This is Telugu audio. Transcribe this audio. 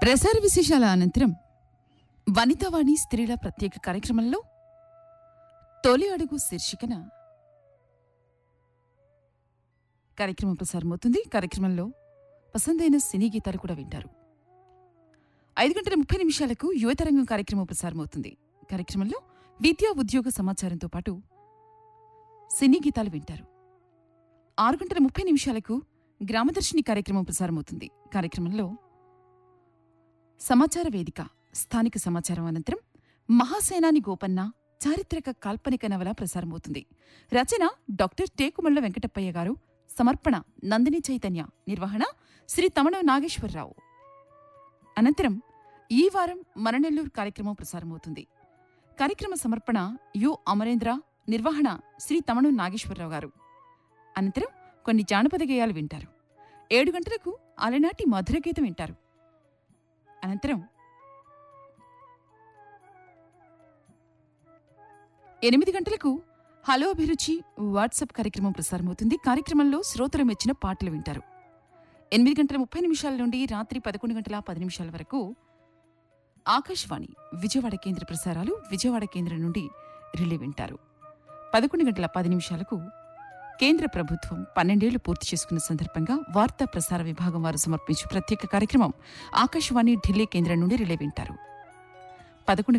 ప్రసార విశేషాల అనంతరం వనితావాణి స్త్రీల ప్రత్యేక కార్యక్రమంలో తొలి అడుగు శీర్షికన కార్యక్రమం ప్రసారమవుతుంది కార్యక్రమంలో పసందైన సినీ గీతాలు కూడా వింటారు ఐదు గంటల ముప్పై నిమిషాలకు యువతరంగం కార్యక్రమం ప్రసారమవుతుంది కార్యక్రమంలో విద్యా ఉద్యోగ సమాచారంతో పాటు సినీ గీతాలు వింటారు ఆరు గంటల ముప్పై నిమిషాలకు గ్రామదర్శిని కార్యక్రమం ప్రసారమవుతుంది కార్యక్రమంలో సమాచార వేదిక స్థానిక సమాచారం అనంతరం మహాసేనాని గోపన్న చారిత్రక కాల్పనిక నవల ప్రసారమవుతుంది రచన డాక్టర్ టేకుమళ్ల వెంకటప్పయ్య గారు సమర్పణ నందిని చైతన్య నిర్వహణ శ్రీ తమణ నాగేశ్వరరావు అనంతరం ఈ వారం మననెల్లూరు కార్యక్రమం ప్రసారమవుతుంది కార్యక్రమ సమర్పణ యు అమరేంద్ర నిర్వహణ శ్రీ తమణు నాగేశ్వరరావు గారు అనంతరం కొన్ని జానపద గేయాలు వింటారు ఏడు గంటలకు అలనాటి మధుర గీతం వింటారు అనంతరం ఎనిమిది గంటలకు హలో అభిరుచి వాట్సాప్ కార్యక్రమం ప్రసారమవుతుంది కార్యక్రమంలో శ్రోతలు మెచ్చిన పాటలు వింటారు ఎనిమిది గంటల ముప్పై నిమిషాల నుండి రాత్రి పదకొండు గంటల పది నిమిషాల వరకు ఆకాశవాణి విజయవాడ కేంద్ర ప్రసారాలు విజయవాడ కేంద్రం నుండి రిలే వింటారు పదకొండు గంటల పది నిమిషాలకు కేంద్ర ప్రభుత్వం పన్నెండేళ్లు పూర్తి చేసుకున్న సందర్భంగా వార్తా ప్రసార విభాగం వారు సమర్పించే ప్రత్యేక కార్యక్రమం ఆకాశవాణి ఢిల్లీ కేంద్రం నుండి రిలే వింటారు పదకొండు